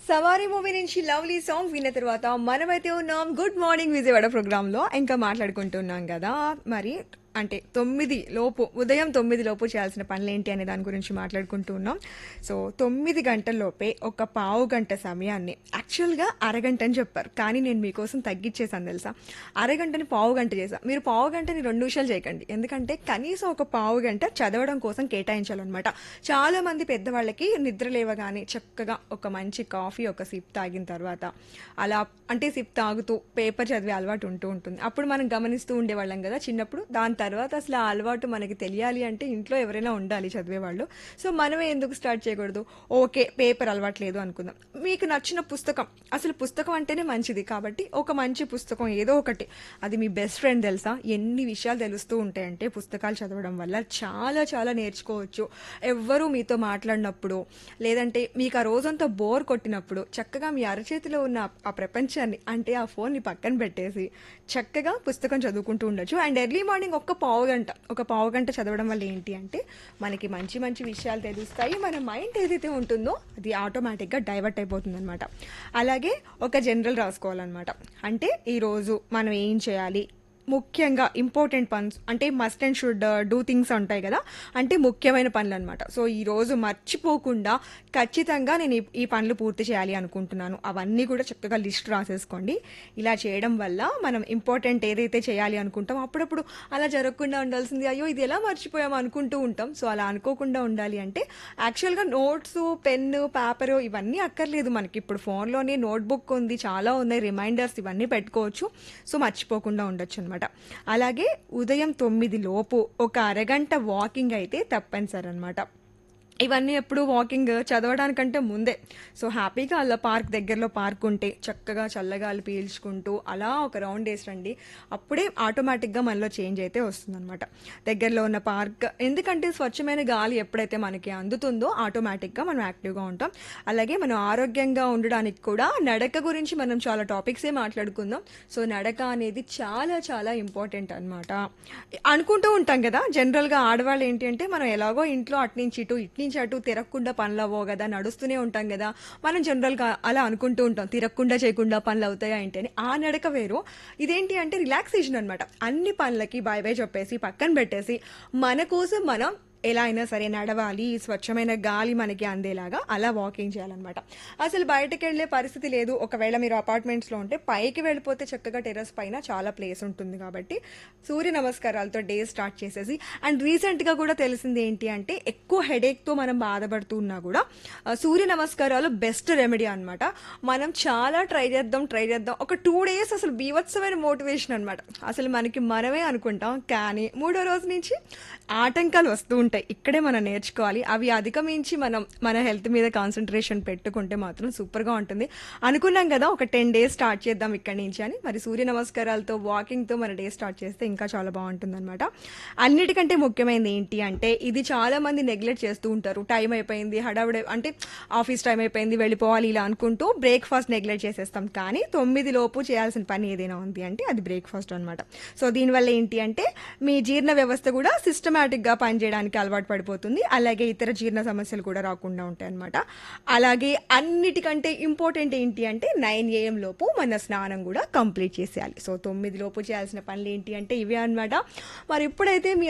సవారీ మూవీ నుంచి lovely song విన్న తర్వాత మనమైతే ఉన్నాం గుడ్ మార్నింగ్ విజయవాడ ప్రోగ్రామ్ లో ఇంకా మాట్లాడుకుంటున్నాం కదా మరి అంటే తొమ్మిది లోపు ఉదయం తొమ్మిది లోపు చేయాల్సిన పనులు ఏంటి అనే దాని గురించి మాట్లాడుకుంటూ ఉన్నాం సో తొమ్మిది గంటల లోపే ఒక పావు గంట సమయాన్ని యాక్చువల్గా అరగంట అని చెప్పారు కానీ నేను మీకోసం తగ్గించేసాను తెలుసా అరగంటని పావు గంట చేసా మీరు పావు గంటని రెండు నిమిషాలు చేయకండి ఎందుకంటే కనీసం ఒక పావు గంట చదవడం కోసం కేటాయించాలన్నమాట చాలా మంది పెద్దవాళ్ళకి నిద్ర లేవగానే చక్కగా ఒక మంచి కాఫీ ఒక సిప్ తాగిన తర్వాత అలా అంటే సిప్ తాగుతూ పేపర్ చదివే అలవాటు ఉంటూ ఉంటుంది అప్పుడు మనం గమనిస్తూ ఉండేవాళ్ళం కదా చిన్నప్పుడు దాని తర్వాత అసలు ఆ అలవాటు మనకి తెలియాలి అంటే ఇంట్లో ఎవరైనా ఉండాలి చదివేవాళ్ళు సో మనమే ఎందుకు స్టార్ట్ చేయకూడదు ఓకే పేపర్ అలవాటు లేదు అనుకుందాం మీకు నచ్చిన పుస్తకం అసలు పుస్తకం అంటేనే మంచిది కాబట్టి ఒక మంచి పుస్తకం ఏదో ఒకటి అది మీ బెస్ట్ ఫ్రెండ్ తెలుసా ఎన్ని విషయాలు తెలుస్తూ ఉంటాయంటే పుస్తకాలు చదవడం వల్ల చాలా చాలా నేర్చుకోవచ్చు ఎవ్వరూ మీతో మాట్లాడినప్పుడు లేదంటే మీకు ఆ రోజంతా బోర్ కొట్టినప్పుడు చక్కగా మీ అరచేతిలో ఉన్న ఆ- ఆ ప్రపంచాన్ని అంటే ఆ ఫోన్ని పక్కన పెట్టేసి చక్కగా పుస్తకం చదువుకుంటూ ఉండొచ్చు అండ్ ఎర్లీ మార్నింగ్ ఒక్క పావు గంట ఒక పావు గంట చదవడం వల్ల ఏంటి అంటే మనకి మంచి మంచి విషయాలు తెలుస్తాయి మన మైండ్ ఏదైతే ఉంటుందో అది ఆటోమేటిక్గా డైవర్ట్ అయిపోతుంది అనమాట అలాగే ఒక జనరల్ రాసుకోవాలన్నమాట అంటే ఈరోజు మనం ఏం చేయాలి ముఖ్యంగా ఇంపార్టెంట్ పన్స్ అంటే must and should do things ఉంటాయి కదా అంటే ముఖ్యమైన పనులు అనమాట సో ఈ రోజు మర్చిపోకుండా ఖచ్చితంగా నేను ఈ- ఈ పనులు పూర్తి చేయాలి అనుకుంటున్నాను అవన్నీ కూడా చక్కగా లిస్ట్ రాసేసుకోండి ఇలా చేయడం వల్ల మనం ఇంపార్టెంట్ ఏదైతే చేయాలి అనుకుంటాం అప్పుడప్పుడు అలా జరగకుండా ఉండాల్సింది అయ్యో ఇది ఎలా మర్చిపోయాం అనుకుంటూ ఉంటాం సో అలా అనుకోకుండా ఉండాలి అంటే యాక్చువల్గా నోట్స్ పెన్ పేపర్ ఇవన్నీ అక్కర్లేదు మనకి ఇప్పుడు ఫోన్లోనే నోట్బుక్ ఉంది చాలా ఉన్నాయి రిమైండర్స్ ఇవన్నీ పెట్టుకోవచ్చు సో మర్చిపోకుండా ఉండొచ్చు అనమాట అలాగే ఉదయం తొమ్మిది లోపు ఒక అరగంట వాకింగ్ అయితే తప్పనిసరి అనమాట ఇవన్నీ ఎప్పుడు వాకింగ్ చదవడానికంటే ముందే సో హ్యాపీగా అలా పార్క్ దగ్గరలో పార్క్ ఉంటే చక్కగా చల్లగాలి పీల్చుకుంటూ అలా ఒక రౌండ్ వేసి రండి అప్పుడే ఆటోమేటిక్గా మనలో చేంజ్ అయితే వస్తుందన్నమాట దగ్గరలో ఉన్న పార్క్ ఎందుకంటే స్వచ్ఛమైన గాలి ఎప్పుడైతే మనకి అందుతుందో ఆటోమేటిక్గా మనం యాక్టివ్గా ఉంటాం అలాగే మనం ఆరోగ్యంగా ఉండడానికి కూడా నడక గురించి మనం చాలా టాపిక్సే మాట్లాడుకుందాం సో నడక అనేది చాలా చాలా ఇంపార్టెంట్ అనమాట అనుకుంటూ ఉంటాం కదా జనరల్గా ఆడవాళ్ళు ఏంటి అంటే మనం ఎలాగో ఇంట్లో అట్నుంచి ఇటు ఇటు నుంచి అటు తిరగకుండా పనులు అవ్వవు కదా నడుస్తూనే ఉంటాం కదా మనం జనరల్గా అలా అనుకుంటూ ఉంటాం తిరగకుండా చేయకుండా పనులు అవుతాయా ఏంటి అని ఆ నడక వేరు ఇదేంటి అంటే రిలాక్సేషన్ అనమాట అన్ని పనులకి బాయ్ బాయ్ చెప్పేసి పక్కన పెట్టేసి మన కోసం మనం ఎలా అయినా సరే నడవాలి స్వచ్ఛమైన గాలి మనకి అందేలాగా అలా వాకింగ్ చేయాలన్నమాట అసలు బయటకు వెళ్ళే పరిస్థితి లేదు ఒకవేళ మీరు అపార్ట్మెంట్స్లో ఉంటే పైకి వెళ్ళిపోతే చక్కగా టెర్రస్ పైన చాలా ప్లేస్ ఉంటుంది కాబట్టి సూర్య నమస్కారాలతో డే స్టార్ట్ చేసేసి అండ్ రీసెంట్గా కూడా తెలిసింది ఏంటి అంటే ఎక్కువ హెడేక్తో మనం బాధపడుతూ ఉన్నా కూడా ఆ, సూర్య నమస్కారాలు బెస్ట్ రెమెడీ అన్నమాట మనం చాలా ట్రై చేద్దాం ట్రై చేద్దాం ఒక టూ డేస్ అసలు బీభత్సమైన మోటివేషన్ అనమాట అసలు మనకి మనమే అనుకుంటాం కానీ మూడో రోజు నుంచి ఆటంకాలు వస్తూ ఉంటాయి ఇక్కడే మనం నేర్చుకోవాలి అవి అధిగమించి మనం మన హెల్త్ మీద కాన్సన్ట్రేషన్ పెట్టుకుంటే మాత్రం సూపర్గా ఉంటుంది అనుకున్నాం కదా ఒక టెన్ డేస్ స్టార్ట్ చేద్దాం ఇక్కడి నుంచి అని మరి సూర్య నమస్కారాలతో వాకింగ్తో మన డే స్టార్ట్ చేస్తే ఇంకా చాలా బాగుంటుంది అనమాట అన్నిటికంటే ముఖ్యమైనది ఏంటి అంటే ఇది చాలా మంది నెగ్లెక్ట్ చేస్తూ ఉంటారు టైం అయిపోయింది హడావిడి అంటే ఆఫీస్ టైం అయిపోయింది వెళ్ళిపోవాలి ఇలా అనుకుంటూ బ్రేక్ఫాస్ట్ నెగ్లెక్ట్ చేసేస్తాం కానీ తొమ్మిది లోపు చేయాల్సిన పని ఏదైనా ఉంది అంటే అది బ్రేక్ఫాస్ట్ అనమాట సో దీనివల్ల ఏంటి అంటే మీ జీర్ణ వ్యవస్థ కూడా సిస్టమేటిక్గా పనిచేయడానికి అలవాటు పడిపోతుంది అలాగే ఇతర జీర్ణ సమస్యలు కూడా రాకుండా ఉంటాయి అనమాట అలాగే అన్నిటికంటే ఇంపార్టెంట్ ఏంటి అంటే నైన్ ఏఎం లోపు మన స్నానం కూడా కంప్లీట్ చేసేయాలి సో తొమ్మిది లోపు చేయాల్సిన పనులు ఏంటి అంటే ఇవే అన్నమాట మరి ఇప్పుడైతే మీ